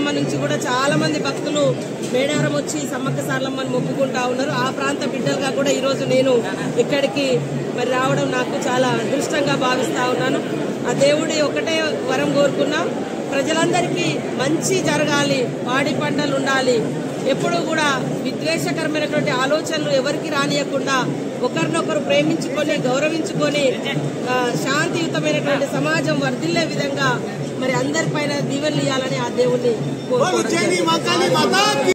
సారలమ్మ నుంచి కూడా చాలా మంది భక్తులు మేడారం వచ్చి సమ్మక్క సారలమ్మని మొక్కుకుంటా ఉన్నారు ఆ ప్రాంత బిడ్డలుగా కూడా ఈ రోజు నేను ఇక్కడికి మరి రావడం నాకు చాలా అదృష్టంగా భావిస్తా ఉన్నాను ఆ దేవుడి ఒకటే వరం కోరుకున్నాం ప్రజలందరికీ మంచి జరగాలి పాడి పంటలు ఉండాలి ఎప్పుడూ కూడా విద్వేషకరమైనటువంటి ఆలోచనలు ఎవరికి రానియకుండా ఒకరినొకరు ప్రేమించుకొని గౌరవించుకొని ఆ, శాంతియుతమైనటువంటి సమాజం వర్ధిల్లే విధంగా మరి అందరిపైన దీవెనలు ఇవ్వాలని ఆ దేవుణ్ణి కోరుకోవడం చేని జరుగుతుంది. మాతాని మాతా